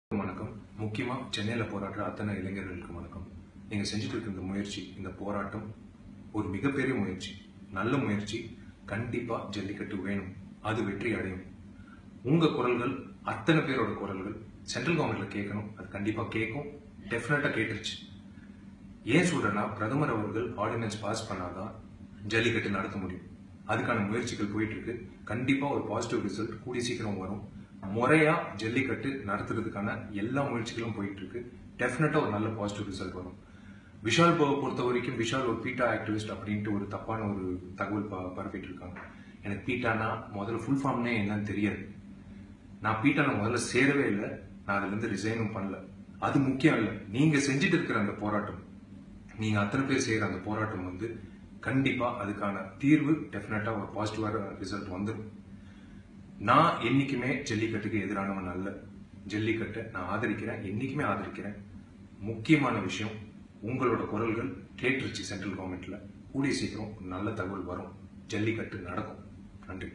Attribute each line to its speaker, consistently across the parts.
Speaker 1: வணக்கம் முக்கியமா சென்னையில போராடுற அத்தனை இளைஞர்களுக்கு வணக்கம் நீங்க செஞ்சுட்டு இருக்க இந்த முயற்சி இந்த போராட்டம் ஒரு மிகப்பெரிய முயற்சி நல்ல முயற்சி கண்டிப்பா ஜல்லிக்கட்டு வேணும் அது வெற்றி அடையும் உங்க குரல்கள் அத்தனை பேரோட குரல்கள் சென்ட்ரல் கவர்மெண்ட்ல கேட்கணும் அது கண்டிப்பா கேட்கும் டெஃபினட்டா கேட்டுருச்சு ஏன் சொல்றேன்னா பிரதமர் அவர்கள் ஆர்டினன்ஸ் பாஸ் பண்ணாதான் ஜல்லிக்கட்டு நடத்த முடியும் அதுக்கான முயற்சிகள் போயிட்டு இருக்கு கண்டிப்பா ஒரு பாசிட்டிவ் ரிசல்ட் கூடிய சீக்கிரம் வரும் முறையா ஜல்லிக்கட்டு நடத்துறதுக்கான எல்லா முயற்சிகளும் போயிட்டு இருக்கு டெஃபினட்டா ஒரு நல்ல பாசிட்டிவ் ரிசல்ட் வரும் விஷால் பொ- பொறுத்த வரைக்கும் விஷால் ஒரு பீட்டா ஆக்டிவிஸ்ட் அப்படின்ட்டு ஒரு தப்பான ஒரு தகவல் ப- பரப்பிட்டு இருக்காங்க எனக்கு பீட்டானா முதல்ல ஃபுல் ஃபார்ம்னே என்னன்னு தெரியாது நான் பீட்டால முதல்ல சேரவே இல்லை நான் அதுல இருந்து ரிசைனும் பண்ணல அது முக்கியம் இல்லை நீங்க செஞ்சுட்டு இருக்கிற அந்த போராட்டம் நீங்க அத்தனை பேர் செய்யற அந்த போராட்டம் வந்து கண்டிப்பா அதுக்கான தீர்வு டெஃபினட்டா ஒரு பாசிட்டிவான ரிசல்ட் வந்துடும் நான் என்னைக்குமே ஜல்லிக்கட்டுக்கு எதிரானவன் அல்ல ஜல்லிக்கட்டை நான் ஆதரிக்கிறேன் என்னைக்குமே ஆதரிக்கிறேன் முக்கியமான விஷயம் உங்களோட குரல்கள் கேட்டுருச்சு சென்ட்ரல் கவர்மெண்ட்ல கூடிய சீக்கிரம் ஒரு நல்ல தகவல் வரும் ஜல்லிக்கட்டு நடக்கும் நன்றி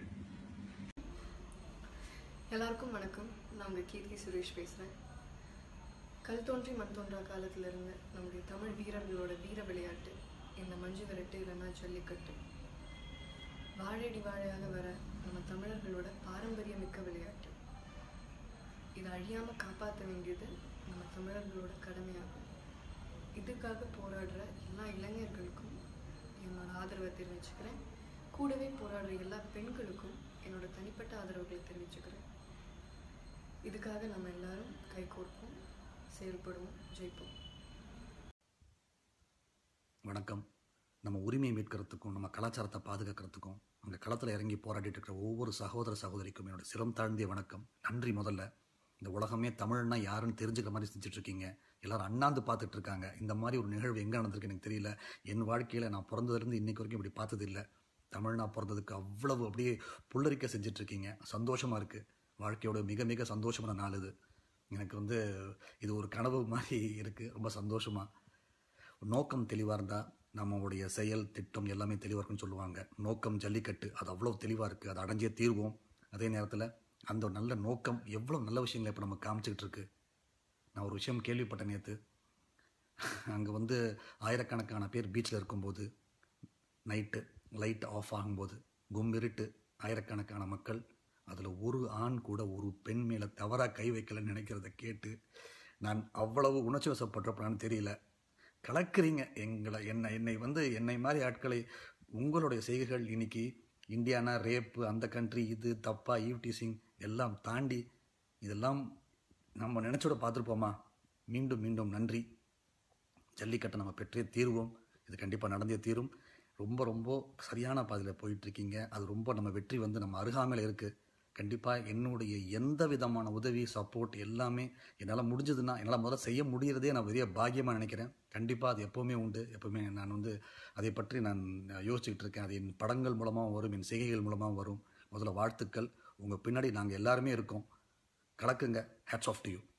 Speaker 2: எல்லாருக்கும் வணக்கம் நான் உங்கள் கீர்த்தி சுரேஷ் பேசுகிறேன் கல் தோன்றி மண் தோன்றா காலத்திலிருந்து நம்முடைய தமிழ் வீரர்களோட வீர விளையாட்டு இந்த மஞ்சு விரட்டு இல்லைன்னா ஜல்லிக்கட்டு வாழையடி வாழையாக வர நம்ம தமிழர்களோட பாரம்பரியமிக்க விளையாட்டு இதை அழியாமல் காப்பாற்ற வேண்டியது நம்ம தமிழர்களோட கடமையாகும் இதுக்காக போராடுற எல்லா இளைஞர்களுக்கும் என்னோட ஆதரவை தெரிவிச்சுக்கிறேன் கூடவே போராடுற எல்லா பெண்களுக்கும் என்னோட தனிப்பட்ட ஆதரவுகளை தெரிவிச்சுக்கிறேன் இதுக்காக நம்ம எல்லாரும் கைகோர்ப்போம் செயல்படுவோம் ஜெயிப்போம்
Speaker 3: வணக்கம் நம்ம உரிமையை மீட்கிறதுக்கும் நம்ம கலாச்சாரத்தை பாதுகாக்கிறதுக்கும் அங்கே களத்தில் இறங்கி போராடிட்டு இருக்கிற ஒவ்வொரு சகோதர சகோதரிக்கும் என்னோட சிரம் தாழ்ந்திய வணக்கம் நன்றி முதல்ல இந்த உலகமே தமிழ்னா யாருன்னு தெரிஞ்சுக்கிற மாதிரி செஞ்சுட்டு இருக்கீங்க எல்லாரும் அண்ணாந்து பார்த்துட்டு இருக்காங்க இந்த மாதிரி ஒரு நிகழ்வு எங்கே நடந்திருக்கு எனக்கு தெரியல என் வாழ்க்கையில் நான் பிறந்ததுலேருந்து இன்னைக்கு வரைக்கும் இப்படி பார்த்தது இல்லை தமிழ்னா பிறந்ததுக்கு அவ்வளவு அப்படியே புல்லரிக்க செஞ்சுட்டு இருக்கீங்க சந்தோஷமா இருக்கு வாழ்க்கையோட மிக மிக சந்தோஷமான நாள் இது எனக்கு வந்து இது ஒரு கனவு மாதிரி இருக்கு ரொம்ப சந்தோஷமா நோக்கம் தெளிவாக இருந்தால் நம்மளுடைய செயல் திட்டம் எல்லாமே தெளிவாக இருக்குன்னு சொல்லுவாங்க நோக்கம் ஜல்லிக்கட்டு அது அவ்வளோ தெளிவாக இருக்குது அதை அடைஞ்சே தீர்வோம் அதே நேரத்தில் அந்த ஒரு நல்ல நோக்கம் எவ்வளோ நல்ல விஷயங்களை இப்போ நம்ம காமிச்சிக்கிட்டு இருக்கு நான் ஒரு விஷயம் கேள்விப்பட்டேன் நேற்று அங்கே வந்து ஆயிரக்கணக்கான பேர் பீச்சில் இருக்கும்போது நைட்டு லைட் ஆஃப் ஆகும்போது கும்மிருட்டு ஆயிரக்கணக்கான மக்கள் அதில் ஒரு ஆண் கூட ஒரு பெண் மேலே தவறாக கை வைக்கலன்னு நினைக்கிறத கேட்டு நான் அவ்வளவு உணர்ச்சி வசப்படுறப்படான்னு தெரியல கலக்குறீங்க எங்களை என்னை என்னை வந்து என்னை மாதிரி ஆட்களை உங்களுடைய செய்கைகள் இன்னைக்கு இந்தியானா ரேப்பு அந்த கண்ட்ரி இது தப்பா ஈவ்டீசிங் எல்லாம் தாண்டி இதெல்லாம் நம்ம நினச்சோட பார்த்துருப்போமா மீண்டும் மீண்டும் நன்றி ஜல்லிக்கட்டை நம்ம பெற்றே தீர்வோம் இது கண்டிப்பாக நடந்தே தீரும் ரொம்ப ரொம்ப சரியான பாதையில் போயிட்டுருக்கீங்க அது ரொம்ப நம்ம வெற்றி வந்து நம்ம அருகாமையில் இருக்குது கண்டிப்பாக என்னுடைய எந்த விதமான உதவி சப்போர்ட் எல்லாமே என்னால் முடிஞ்சதுன்னா என்னால் முதல்ல செய்ய முடியறதே நான் பெரிய பாக்கியமாக நினைக்கிறேன் கண்டிப்பாக அது எப்போவுமே உண்டு எப்போவுமே நான் வந்து அதை பற்றி நான் யோசிச்சுக்கிட்டு இருக்கேன் அது என் படங்கள் மூலமாக வரும் என் செய்கைகள் மூலமாக வரும் முதல்ல வாழ்த்துக்கள் உங்கள் பின்னாடி நாங்கள் எல்லாருமே இருக்கோம் கலக்குங்க ஹேட்ஸ் ஆஃப் டு யூ